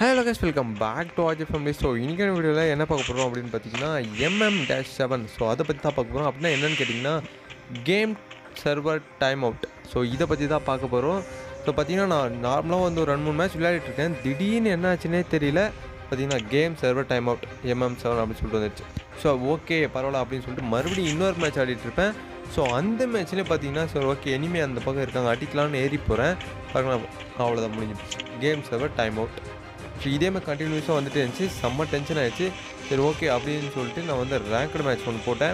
Hello guys welcome back to Aaji family so இன்றைக்கான வீடியோவில் என்ன பார்க்க போகிறோம் அப்படின்னு பார்த்தீங்கன்னா எம்எம் டேஷ் செவன் ஸோ அதை பற்றி தான் பார்க்க போகிறோம் அப்படின்னா என்னென்னு கேட்டிங்கன்னா game server time out so இதை பற்றி தான் பார்க்க போகிறோம் ஸோ பார்த்தீங்கன்னா நான் நார்மலாக வந்து ஒரு ரெண்டு மூணு மேட்ச் விளையாடிட்டு இருக்கேன் திடீர்னு என்ன ஆச்சுன்னே தெரியல பார்த்தீங்கன்னா game server time out MM seven அப்படின்னு சொல்லிட்டு வந்துருச்சு ஸோ ஓகே பரவாயில்ல அப்படின்னு சொல்லிட்டு மறுபடியும் இன்னொரு மேட்ச் ஆடிட்டு இருப்பேன் ஸோ அந்த மேட்ச்லேயே பார்த்தீங்கன்னா சரி ஓகே இனிமே அந்த பக்கம் இருக்காங்க அடிக்கலாம்னு ஏறி போகிறேன் பாருங்களேன் அவ்வளோதான் முடிஞ்சிடுச்சு game server time out so இதே மாதிரி கண்டினியூஸாக வந்துட்டு இருந்துச்சு செம்ம டென்ஷன் ஆயிடுச்சு சரி ஓகே அப்படின்னு சொல்லிட்டு நான் வந்து ரேங்க்டு மேட்ச் ஒன்று போட்டேன்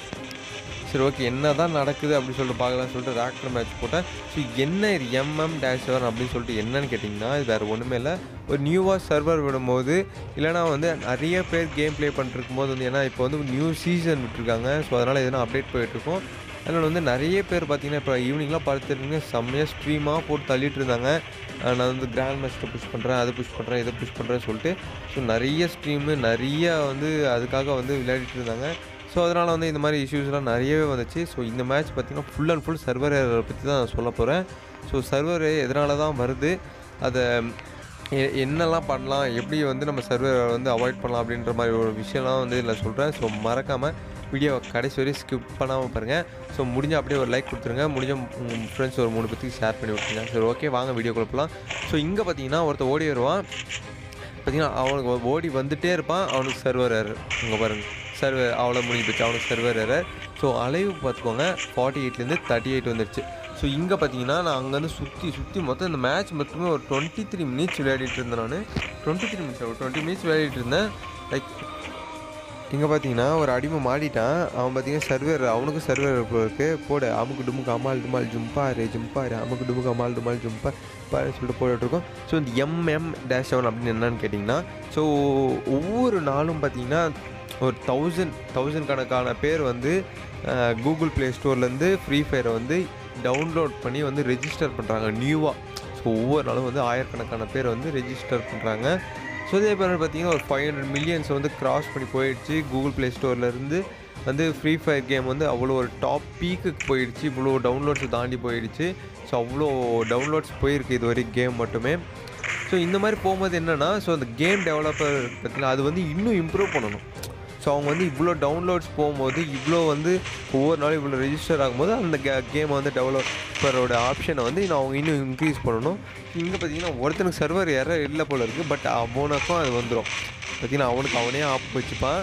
சரி ஓகே என்ன தான் நடக்குது அப்படின்னு சொல்லிட்டு பார்க்கலாம்னு சொல்லிட்டு ரேங்க்டு மேட்ச் போட்டேன் ஸோ என்ன இது எம்எம் டேஷ் செவன் அப்படின்னு சொல்லிட்டு என்னன்னு கேட்டிங்கன்னா இது வேறு ஒன்றுமே இல்லை ஒரு நியூவாக சர்வர் விடும்போது இல்லைனா வந்து நிறைய பேர் கேம் ப்ளே பண்ணிருக்கும் போது வந்து ஏன்னா இப்போ வந்து நியூ சீசன் விட்டுருக்காங்க ஸோ அதனால் எதனா அப்டேட் போயிட்டுருக்கோம் அதனால் வந்து நிறைய பேர் பார்த்தீங்கன்னா இப்போ ஈவினிங்லாம் பார்த்துருக்கீங்க செம்மையாக ஸ்ட்ரீமாக போட்டு தள்ளிட்டு இருந்தாங்க அஹ் நான் வந்து கிராண்ட் மாஸ்டர் புஷ் பண்ணுறேன் அதை புஷ் பண்ணுறேன் இதை புஷ் பண்ணுறேன்னு சொல்லிட்டு ஸோ நிறைய ஸ்ட்ரீமு நிறைய வந்து அதுக்காக வந்து விளையாடிட்டு இருந்தாங்க ஸோ அதனால் வந்து இந்த மாதிரி இஷ்யூஸ்லாம் நிறையவே வந்துச்சு ஸோ இந்த மேட்ச் பார்த்திங்கன்னா ஃபுல் அண்ட் ஃபுல் சர்வர் பற்றி தான் நான் சொல்ல போகிறேன் ஸோ சர்வர் எதனால தான் வருது அதை எ- என்னெல்லாம் பண்ணலாம் எப்படி வந்து நம்ம சர்வர் வந்து அவாய்ட் பண்ணலாம் அப்படின்ற மாதிரி ஒரு விஷயம்லாம் வந்து இதில் சொல்கிறேன் ஸோ மறக்காமல் வீடியோவை கடைசி வரையும் ஸ்கிப் பண்ணாமல் பாருங்கள் ஸோ முடிஞ்ச அப்படியே ஒரு லைக் கொடுத்துருங்க முடிஞ்ச உங்கள் ஃப்ரெண்ட்ஸ் ஒரு மூணு பேத்துக்கு ஷேர் பண்ணி விட்டுருங்க சரி ஓகே வாங்க வீடியோ கொடுக்கலாம் ஸோ இங்கே பார்த்தீங்கன்னா ஒருத்தர் ஓடி வருவான் பார்த்தீங்கன்னா அவனுக்கு ஓடி வந்துட்டே இருப்பான் அவனுக்கு சர்வர் எரர் இங்கே பாருங்கள் சர்வர் அவ்வளோ முடிஞ்சு போச்சு அவனுக்கு சர்வர் எரர் ஸோ அலைவு பார்த்துக்கோங்க ஃபார்ட்டி எயிட்லேருந்து தேர்ட்டி எயிட் வந்துருச்சு ஸோ இங்கே பார்த்தீங்கன்னா நான் அங்கேருந்து சுற்றி சுற்றி மொத்தம் இந்த மேட்ச் மட்டுமே ஒரு டுவெண்ட்டி த்ரீ மினிட்ஸ் விளையாடிட்டு இருந்தேன் நான் டுவெண்ட்டி த்ரீ மினிட்ஸ் ஒரு டுவெண்ட்டி மினிட்ஸ் விளையாடிட்டு இருந்தேன் லைக் இங்கே பார்த்தீங்கன்னா ஒரு அடிமை மாடிட்டான் அவன் பார்த்தீங்கன்னா சர்வர் அவனுக்கு சர்வர் இருக்கு போடு அமுக்கு டுமுக்கு அமால் டுமால் ஜும்பாரு ஜும்பாரு அமுக்கு டுமுக்கு அமால் டுமால் ஜும்பா பாரு சொல்லிட்டு போட்டுட்ருக்கோம் ஸோ இந்த எம்எம் டேஷ் செவன் அப்படின்னு என்னன்னு கேட்டிங்கன்னா ஸோ ஒவ்வொரு நாளும் பார்த்தீங்கன்னா ஒரு தௌசண்ட் தௌசண்ட் கணக்கான பேர் வந்து கூகுள் ப்ளே ஸ்டோர்லேருந்து ஃப்ரீ ஃபயரை வந்து டவுன்லோட் பண்ணி வந்து ரெஜிஸ்டர் பண்ணுறாங்க நியூவாக ஸோ ஒவ்வொரு நாளும் வந்து ஆயிரக்கணக்கான பேர் வந்து ரெஜிஸ்டர் பண்ணுறாங்க ஸோ இதே மாதிரி பார்த்தீங்கன்னா ஒரு ஃபைவ் ஹண்ட்ரட் மில்லியன்ஸ் வந்து கிராஸ் பண்ணி போயிடுச்சு கூகுள் ப்ளே ஸ்டோர்லேருந்து வந்து ஃப்ரீ ஃபயர் கேம் வந்து அவ்வளோ ஒரு டாப் பீக்குக்கு போயிடுச்சு இவ்வளோ டவுன்லோட்ஸ் தாண்டி போயிடுச்சு ஸோ அவ்வளோ டவுன்லோட்ஸ் போயிருக்கு இது வரைக்கும் கேம் மட்டுமே ஸோ இந்த மாதிரி போகும்போது என்னென்னா ஸோ அந்த கேம் டெவலப்பர் பார்த்தீங்கன்னா அது வந்து இன்னும் இம்ப்ரூவ் பண்ணணும் ஸோ அவங்க வந்து இவ்வளோ டவுன்லோட்ஸ் போகும்போது இவ்வளோ வந்து ஒவ்வொரு நாளும் இவ்வளோ ரெஜிஸ்டர் ஆகும்போது அந்த கே கேமை வந்து டெவலப்பரோட ஆப்ஷனை வந்து இன்னும் அவங்க இன்னும் இன்க்ரீஸ் பண்ணணும் இங்கே பார்த்தீங்கன்னா ஒருத்தனுக்கு சர்வர் யாரும் இல்லை போல இருக்குது பட் அவனுக்கும் அது வந்துடும் பார்த்தீங்கன்னா அவனுக்கு அவனே ஆப் வச்சுப்பான்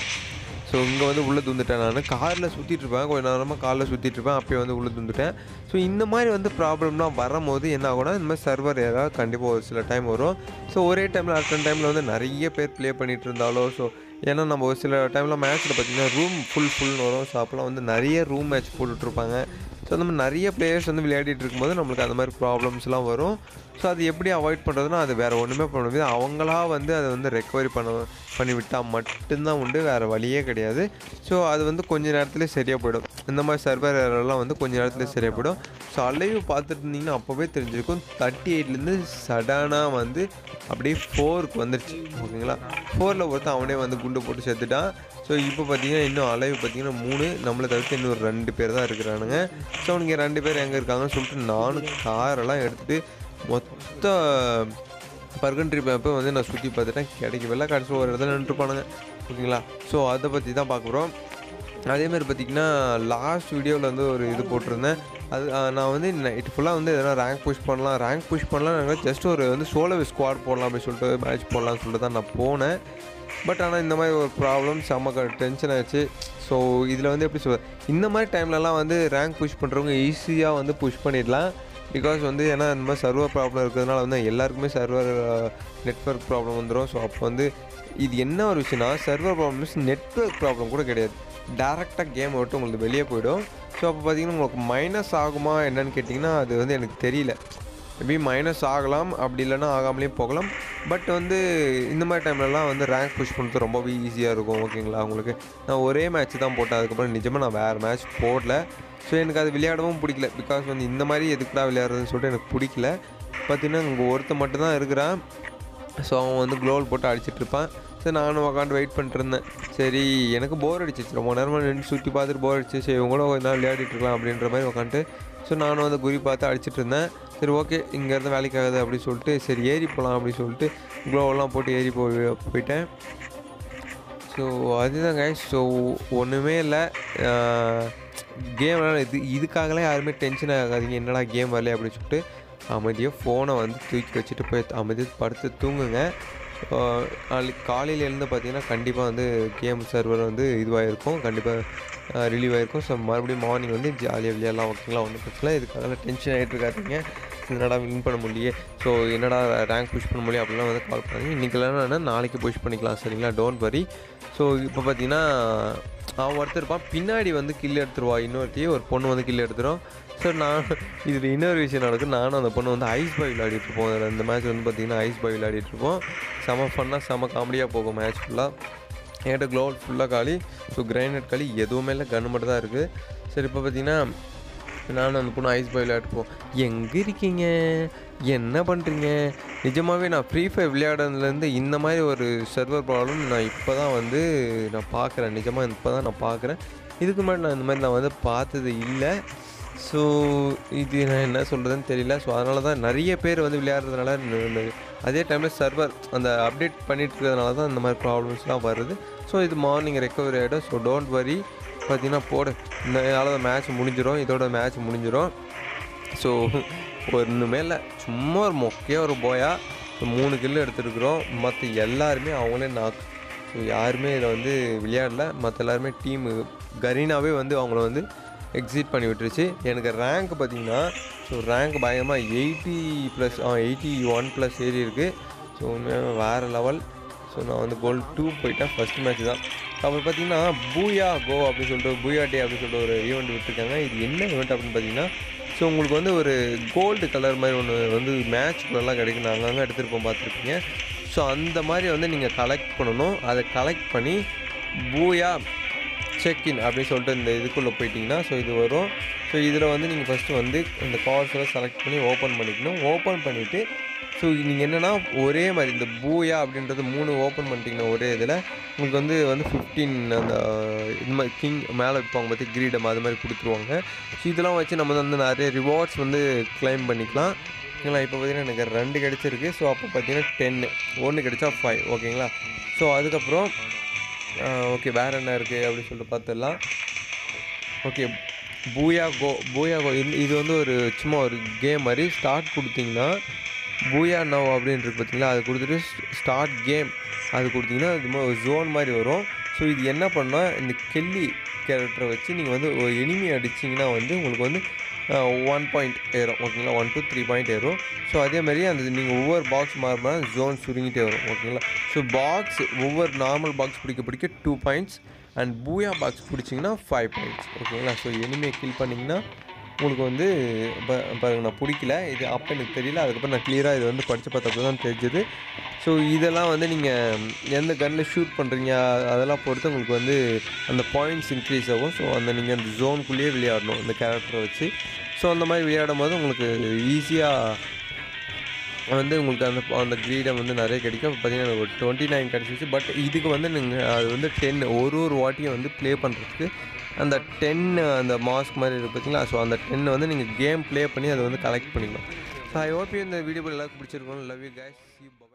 ஸோ இங்கே வந்து உள்ளே தூந்துட்டேன் நான் காரில் சுற்றிட்டு இருப்பேன் கொஞ்ச நேரமாக காரில் சுற்றிட்டு இருப்பேன் அப்பயே வந்து உள்ளே தூந்துட்டேன் ஸோ இந்த மாதிரி வந்து ப்ராப்ளம்லாம் வரும்போது என்ன ஆகும்னா இந்த மாதிரி சர்வர் ஏதாவது கண்டிப்பாக ஒரு சில டைம் வரும் ஸோ ஒரே டைமில் அடுத்த டைமில் வந்து நிறைய பேர் ப்ளே பண்ணிட்டு இருந்தாலோ ஸோ ஏன்னா நம்ம ஒரு சில டைமில் மேட்ச்சில் பார்த்தீங்கன்னா ரூம் ஃபுல் ஃபுல்னு வரும் ஸோ அப்போலாம் வந்து நிறைய ரூம் மேட்ச் போட்டுட்ருப்பாங்க ஸோ அந்த மாதிரி நிறைய பிளேயர்ஸ் வந்து விளையாடிட்டு இருக்கும்போது நம்மளுக்கு அந்த மாதிரி ப்ராப்ளம்ஸ்லாம் வரும் ஸோ அது எப்படி அவாய்ட் பண்ணுறதுனா அது வேறு ஒன்றுமே பண்ண முடியாது அவங்களா வந்து அதை வந்து ரெக்கவரி பண்ண பண்ணி விட்டால் மட்டும்தான் உண்டு வேறு வழியே கிடையாது ஸோ அது வந்து கொஞ்ச நேரத்துலேயே சரியாக போயிடும் இந்த மாதிரி சர்வர் எல்லாம் வந்து கொஞ்ச நேரத்துலேயே சரியாக போயிடும் ஸோ அலைவ் பார்த்துட்டு இருந்தீங்கன்னா அப்போவே தெரிஞ்சிருக்கும் தேர்ட்டி எயிட்லேருந்து சடனாக வந்து அப்படியே ஃபோருக்கு வந்துருச்சு ஓகேங்களா ஃபோரில் ஒருத்தன் அவனே வந்து குண்டு போட்டு செத்துட்டான் ஸோ இப்போ பார்த்தீங்கன்னா இன்னும் அலைவ் பார்த்தீங்கன்னா மூணு நம்மளை தவிர்த்து இன்னும் ரெண்டு பேர் தான் இருக்கிறானுங்க ஸோ அவனுங்க ரெண்டு பேர் எங்கே இருக்காங்கன்னு சொல்லிட்டு நானும் காரெல்லாம் எடுத்துகிட்டு மொத்த பர்கன்ட்ரி மேப்பை வந்து நான் சுற்றி பார்த்துட்டேன் கிடைக்கவில்லை கடைசி ஒரு இடத்துல நின்றுப்பானுங்க ஓகேங்களா ஸோ அதை பற்றி தான் பார்க்க போகிறோம் அதேமாதிரி பார்த்திங்கன்னா லாஸ்ட் வீடியோவில் வந்து ஒரு இது போட்டிருந்தேன் அது அஹ், நான் வந்து நைட் ஃபுல்லாக வந்து எதனா ரேங்க் புஷ் பண்ணலாம் ரேங்க் புஷ் பண்ணலாம் ஜஸ்ட் ஒரு வந்து சோலோ ஸ்குவாட் போடலாம் அப்படின்னு சொல்லிட்டு மேட்ச் போடலாம்னு சொல்லிட்டு தான் நான் போனேன் பட் ஆனால் இந்த மாதிரி ஒரு ப்ராப்ளம் செம்ம டென்ஷன் ஆச்சு ஸோ இதில் வந்து எப்படி சொல்ல இந்த மாதிரி டைம்லலாம் வந்து ரேங்க் புஷ் பண்ணுறவங்க ஈஸியாக வந்து புஷ் பண்ணிடலாம் பிகாஸ் வந்து ஏன்னா இந்த மாதிரி சர்வர் ப்ராப்ளம் இருக்கிறதுனால வந்து எல்லாருக்குமே சர்வர் நெட்ஒர்க் ப்ராப்ளம் வந்துடும் ஸோ அப்போ வந்து இது என்ன ஒரு விஷயம்னா server problem means network problem கூட கிடையாது டேரெக்டாக கேம் விட்டு உங்களுக்கு வெளியே போயிடும் ஸோ அப்போ பார்த்தீங்கன்னா உங்களுக்கு மைனஸ் ஆகுமா என்னன்னு கேட்டிங்கன்னா அது வந்து எனக்கு தெரியல மேபி மைனஸ் ஆகலாம் அப்படி இல்லைன்னா ஆகாமலேயும் போகலாம் பட் வந்து இந்த மாதிரி டைம்லலாம் வந்து ரேங்க் புஷ் பண்ணுறது ரொம்பவே ஈஸியாக இருக்கும் ஓகேங்களா உங்களுக்கு நான் ஒரே மேட்ச் தான் போட்டேன் அதுக்கப்புறம் நிஜமாக நான் வேறு மேட்ச் போடல ஸோ எனக்கு அது விளையாடவும் பிடிக்கல பிகாஸ் வந்து இந்த மாதிரி எதுக்குடா விளையாடுறதுன்னு சொல்லிட்டு எனக்கு பிடிக்கல பார்த்தீங்கன்னா இங்கே ஒருத்தன் மட்டும்தான் இருக்கிறான் ஸோ அவன் வந்து க்ளோவல் போட்டு அடிச்சிட்டு இருப்பான் சரி நானும் உட்காந்து வெயிட் பண்ணிட்டு இருந்தேன் சரி எனக்கு போர் அடிச்சிச்சு ரொம்ப நேரமாக நின்று சுற்றி பார்த்துட்டு போர் அடிச்சு சரி இவங்களும் கொஞ்ச நாள் விளையாடிட்டு இருக்கலாம் அப்படின்ற மாதிரி உட்காந்துட்டு ஸோ நானும் வந்து குறி பார்த்து அடிச்சிட்டு இருந்தேன் சரி ஓகே இங்கேருந்து வேலைக்கு ஆகுது அப்படின்னு சொல்லிட்டு சரி ஏறி போகலாம் அப்படின்னு சொல்லிட்டு க்ளோவெல்லாம் போட்டு ஏறி போய் போயிட்டேன் ஸோ அதுதான் கைஸ் ஸோ ஒன்றுமே இல்லை கேம் இது இதுக்காகலாம் யாருமே டென்ஷன் ஆகாதீங்க என்னடா கேம் வரல அப்படின்னு சொல்லிட்டு அமைதியாக ஃபோனை வந்து தூக்கி வச்சுட்டு போய் அமைதியாக படுத்து தூங்குங்க ஆஹ் நாளைக்கு காலையில் எழுந்து பார்த்தீங்கன்னா கண்டிப்பாக வந்து கேம் சர்வர் வந்து இதுவாக இருக்கும் கண்டிப்பாக ரிலீவ் ஆகிருக்கும் ஸோ மறுபடியும் மார்னிங் வந்து ஜாலியாக விளையாடலாம் ஓகேங்களா ஒன்றும் பிரச்சனை இல்லை. இதுக்காக டென்ஷன் ஆகிட்டு இருக்காதீங்க என்னடா வின் பண்ண முடியல ஸோ என்னடா ரேங்க் புஷ் பண்ண முடியும் அப்படிலாம் வந்து கால் பண்ணாங்க இன்றைக்கி இல்லைன்னா நாளைக்கு புஷ் பண்ணிக்கலாம் சரிங்களா டோன்ட் வரி ஸோ இப்போ பார்த்தீங்கன்னா அவன் ஒருத்தர் இருப்பான் பின்னாடி வந்து கில் எடுத்துருவா இன்னொருத்தி ஒரு பொண்ணு வந்து கில் எடுத்துரும் ஸோ நான் இதில் இன்னொரு விஷயம் நடக்கும் நானும் அந்த பொண்ணு வந்து ஐஸ் பாய் விளையாடிட்டு இருப்போம் அதில் இந்த மேட்ச் வந்து பார்த்திங்கன்னா ஐஸ் பாய் விளையாடிட்டு இருப்போம் செம ஃபன்னாக செம காமெடியாக போகும் மேட்ச் ஃபுல்லாக என்கிட்ட க்ளோவல் ஃபுல்லாக காலி ஸோ கிரைனட் காலி எதுவுமே இல்லை கன்று மட்டும் தான் இருக்குது சரி இப்போ பார்த்தீங்கன்னா நானும் அந்த பொண்ணு ஐஸ் பாய் விளையாட்டுப்போம் எங்கே இருக்கீங்க என்ன பண்ணுறீங்க நிஜமாகவே நான் ஃப்ரீ ஃபயர் விளையாடுறதுலேருந்து இந்த மாதிரி ஒரு சர்வர் ப்ராப்ளம் நான் இப்போ தான் வந்து நான் பார்க்குறேன் நிஜமாக இப்போ தான் நான் பார்க்குறேன் இதுக்கு முன்னாடி நான் இந்த மாதிரி நான் வந்து பார்த்தது இல்லை ஸோ இது நான் என்ன சொல்கிறதுன்னு தெரியல ஸோ அதனால தான் நிறைய பேர் வந்து விளையாடுறதுனால ந- ந- அதே டைமில் சர்வர் அந்த அப்டேட் பண்ணிட்டு இருக்கிறதுனால தான் இந்த மாதிரி ப்ராப்ளம்ஸ்லாம் வருது ஸோ இது மார்னிங் ரெக்கவரி ஆகிடும் ஸோ டோன்ட் வரி பார்த்தீங்கன்னா போடு இந்த தான் மேட்ச் முடிஞ்சிடும் இதோட மேட்ச் முடிஞ்சிடும் ஸோ ஒன்றுமே இல்லை சும்மா ஒரு மொக்கையாக ஒரு போயா மூணு கில்லு எடுத்துருக்குறோம் மற்ற எல்லாருமே அவங்களே நாக் ஸோ யாருமே இதில் வந்து விளையாடல மற்ற எல்லாருமே டீமு கரீனாவே வந்து அவங்கள வந்து எக்ஸிட் பண்ணி விட்டுருச்சு எனக்கு ரேங்க் பார்த்தீங்கன்னா ஸோ ரேங்க் பயங்கரமாக eighty plus ah eighty one plus ஏறி இருக்குது ஸோ உண்மையாக வேறு லெவல் ஸோ நான் வந்து கோல்டு டூ போயிட்டேன் ஃபஸ்ட் மேட்ச் தான் அப்புறம் பார்த்தீங்கன்னா பூயா கோ அப்படின்னு சொல்லிட்டு பூயா டே அப்படின்னு சொல்லிட்டு ஒரு ஈவெண்ட் விட்டுருக்காங்க இது என்ன ஈவெண்ட் அப்படின்னு பார்த்தீங்கன்னா ஸோ உங்களுக்கு வந்து ஒரு கோல்டு கலர் மாதிரி ஒன்று வந்து மேட்ச்குள்ளெல்லாம் கிடைக்கும் நான் அங்கங்கே எடுத்துருப்போம் பார்த்துருப்பீங்க ஸோ அந்த மாதிரி வந்து நீங்கள் கலெக்ட் பண்ணணும் அதை கலெக்ட் பண்ணி பூயா செக்இன் அப்படின்னு சொல்லிட்டு இந்த இதுக்குள்ளே போயிட்டீங்கன்னா ஸோ இது வரும் ஸோ இதில் வந்து நீங்கள் ஃபஸ்ட்டு வந்து இந்த கார்ட்ஸ் எல்லாம் செலக்ட் பண்ணி ஓப்பன் பண்ணிக்கணும் ஓப்பன் பண்ணிவிட்டு ஸோ நீங்கள் என்னென்னா ஒரே மாதிரி இந்த பூயா அப்படின்றது மூணு ஓப்பன் பண்ணிட்டீங்கன்னா ஒரே இதில் உங்களுக்கு வந்து வந்து ஃபிஃப்டீன் அந்த இது மாதிரி கிங் மேலே வைப்பாங்க பற்றி கிரீடம் அது மாதிரி கொடுத்துருவாங்க ஸோ இதெல்லாம் வச்சு நம்ம வந்து நிறைய ரிவார்ட்ஸ் வந்து கிளைம் பண்ணிக்கலாம் ஓகேங்களா இப்போ பார்த்தீங்கன்னா எனக்கு ரெண்டு கிடச்சிருக்கு ஸோ அப்போ பார்த்தீங்கன்னா டென்னு ஒன்று கிடைச்சா ஃபைவ் ஓகேங்களா ஸோ அதுக்கப்புறம் ஓகே வேறு என்ன இருக்குது அப்படின்னு சொல்லிட்டு பார்த்துடலாம் ஓகே பூயா கோ பூயா கோ இது இது வந்து ஒரு சும்மா ஒரு கேம் மாதிரி ஸ்டார்ட் கொடுத்தீங்கன்னா பூயா நவ் அப்படின்னு இருக்கு பார்த்தீங்களா அது கொடுத்துட்டு ஸ்டார்ட் கேம் அது கொடுத்தீங்கன்னா இது மாதிரி ஒரு ஜோன் மாதிரி வரும் ஸோ இது என்ன பண்ணால் இந்த கெல்லி கேரக்டரை வச்சு நீங்கள் வந்து ஒரு எனிமி அடிச்சிங்கன்னா வந்து உங்களுக்கு வந்து ஒன் பாயிண்ட் ஏறும் ஓகேங்களா ஒன் to த்ரீ பாயிண்ட் ஏறும் ஸோ அதே மாதிரி அந்த நீங்கள் ஒவ்வொரு பாக்ஸ் மாறுமா ஜோன் சுருங்கிட்டே வரும் ஓகேங்களா ஸோ பாக்ஸ் ஒவ்வொரு நார்மல் பாக்ஸ் பிடிக்க பிடிக்க two points and booyah box பிடிச்சிங்கன்னா ஃபைவ் பாயிண்ட்ஸ் ஓகேங்களா ஸோ எனிமே கில் பண்ணிங்கன்னா உங்களுக்கு வந்து ப- பாருங்க நான் பிடிக்கல இது அப்போ எனக்கு தெரியல அதுக்கப்புறம் நான் கிளியராக இது வந்து படித்து பார்த்தப்போ தான் தெரிஞ்சது ஸோ இதெல்லாம் வந்து நீங்கள் எந்த கன்னில் ஷூட் பண்ணுறீங்க அதெல்லாம் பொறுத்து உங்களுக்கு வந்து அந்த பாயிண்ட்ஸ் இன்க்ரீஸ் ஆகும் ஸோ அந்த நீங்கள் அந்த ஜோனுக்குள்ளேயே விளையாடணும் அந்த கேரக்டரை வச்சு ஸோ அந்த மாதிரி விளையாடும் போது உங்களுக்கு ஈஸியாக வந்து உங்களுக்கு அந்த அந்த கிரீடம் வந்து நிறைய கிடைக்கும் இப்போ பார்த்தீங்கன்னா எனக்கு ஒரு டுவெண்ட்டி நைன் கிடச்சிச்சு பட் இதுக்கு வந்து நீங்கள் அது வந்து டென் ஒரு ஒரு வாட்டியும் வந்து ப்ளே பண்ணுறதுக்கு அந்த டென் அந்த மாஸ்க் மாதிரி இருக்கு பார்த்தீங்களா ஸோ அந்த டென்னை வந்து நீங்கள் கேம் ப்ளே பண்ணி அதை வந்து கலெக்ட் பண்ணிக்கணும் ஸோ ஐ ஹோப் இந்த வீடியோ எல்லாருக்கும் பிடிச்சிருக்கோம் love you guys see you bye